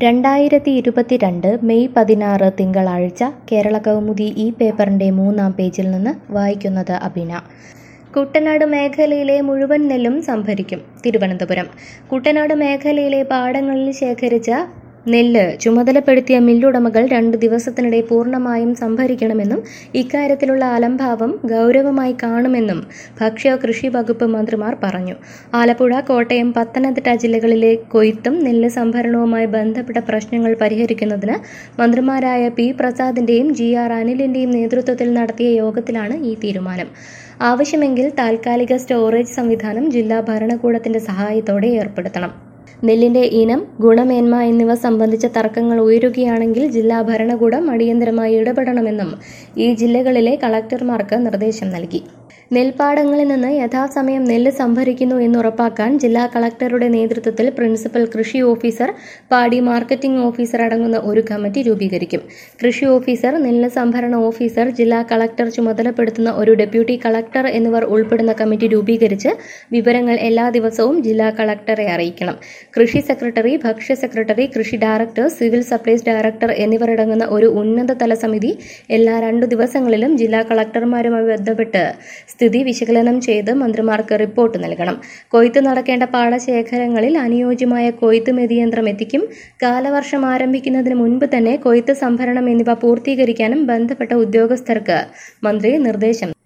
രണ്ടായിരത്തി ഇരുപത്തിരണ്ട് മെയ് പതിനാറ് തിങ്കളാഴ്ച കേരള കൗമുദി ഈ പേപ്പറിൻ്റെ മൂന്നാം പേജിൽ നിന്ന് വായിക്കുന്നത് അബിന കുട്ടനാട് മേഖലയിലെ മുഴുവൻ നെല്ലും സംഭരിക്കും തിരുവനന്തപുരം കുട്ടനാട് മേഖലയിലെ പാടങ്ങളിൽ ശേഖരിച്ച നെല്ല് ചുമതലപ്പെടുത്തിയ മില്ലുടമകൾ രണ്ട് ദിവസത്തിനിടെ പൂർണ്ണമായും സംഭരിക്കണമെന്നും ഇക്കാര്യത്തിലുള്ള അലംഭാവം ഗൗരവമായി കാണുമെന്നും ഭക്ഷ്യ കൃഷി വകുപ്പ് മന്ത്രിമാർ പറഞ്ഞു ആലപ്പുഴ കോട്ടയം പത്തനംതിട്ട ജില്ലകളിലെ കൊയ്ത്തും നെല്ല് സംഭരണവുമായി ബന്ധപ്പെട്ട പ്രശ്നങ്ങൾ പരിഹരിക്കുന്നതിന് മന്ത്രിമാരായ പി പ്രസാദിന്റെയും ജി ആർ അനിലിന്റെയും നേതൃത്വത്തിൽ നടത്തിയ യോഗത്തിലാണ് ഈ തീരുമാനം ആവശ്യമെങ്കിൽ താൽക്കാലിക സ്റ്റോറേജ് സംവിധാനം ജില്ലാ ഭരണകൂടത്തിന്റെ സഹായത്തോടെ ഏർപ്പെടുത്തണം നെല്ലിന്റെ ഇനം ഗുണമേന്മ എന്നിവ സംബന്ധിച്ച തർക്കങ്ങൾ ഉയരുകയാണെങ്കിൽ ജില്ലാ ഭരണകൂടം അടിയന്തരമായി ഇടപെടണമെന്നും ഈ ജില്ലകളിലെ കളക്ടർമാർക്ക് നിർദ്ദേശം നൽകി നെൽപ്പാടങ്ങളിൽ നിന്ന് യഥാസമയം നെല്ല് സംഭരിക്കുന്നു എന്നുറപ്പാക്കാൻ ജില്ലാ കളക്ടറുടെ നേതൃത്വത്തിൽ പ്രിൻസിപ്പൽ കൃഷി ഓഫീസർ പാടി മാർക്കറ്റിംഗ് ഓഫീസർ അടങ്ങുന്ന ഒരു കമ്മിറ്റി രൂപീകരിക്കും കൃഷി ഓഫീസർ നെല്ല് സംഭരണ ഓഫീസർ ജില്ലാ കളക്ടർ ചുമതലപ്പെടുത്തുന്ന ഒരു ഡെപ്യൂട്ടി കളക്ടർ എന്നിവർ ഉൾപ്പെടുന്ന കമ്മിറ്റി രൂപീകരിച്ച് വിവരങ്ങൾ എല്ലാ ദിവസവും ജില്ലാ കളക്ടറെ അറിയിക്കണം കൃഷി സെക്രട്ടറി ഭക്ഷ്യ സെക്രട്ടറി കൃഷി ഡയറക്ടർ സിവിൽ സപ്ലൈസ് ഡയറക്ടർ എന്നിവരടങ്ങുന്ന ഒരു ഉന്നതതല സമിതി എല്ലാ രണ്ടു ദിവസങ്ങളിലും ജില്ലാ കളക്ടർമാരുമായി ബന്ധപ്പെട്ട് സ്ഥിതി വിശകലനം ചെയ്ത് മന്ത്രിമാർക്ക് റിപ്പോർട്ട് നൽകണം കൊയ്ത്ത് നടക്കേണ്ട പാടശേഖരങ്ങളിൽ അനുയോജ്യമായ കൊയ്ത്ത് മെതിയന്ത്രം എത്തിക്കും കാലവർഷം ആരംഭിക്കുന്നതിന് മുൻപ് തന്നെ കൊയ്ത്ത് സംഭരണം എന്നിവ പൂർത്തീകരിക്കാനും ബന്ധപ്പെട്ട ഉദ്യോഗസ്ഥർക്ക് മന്ത്രി നിർദ്ദേശം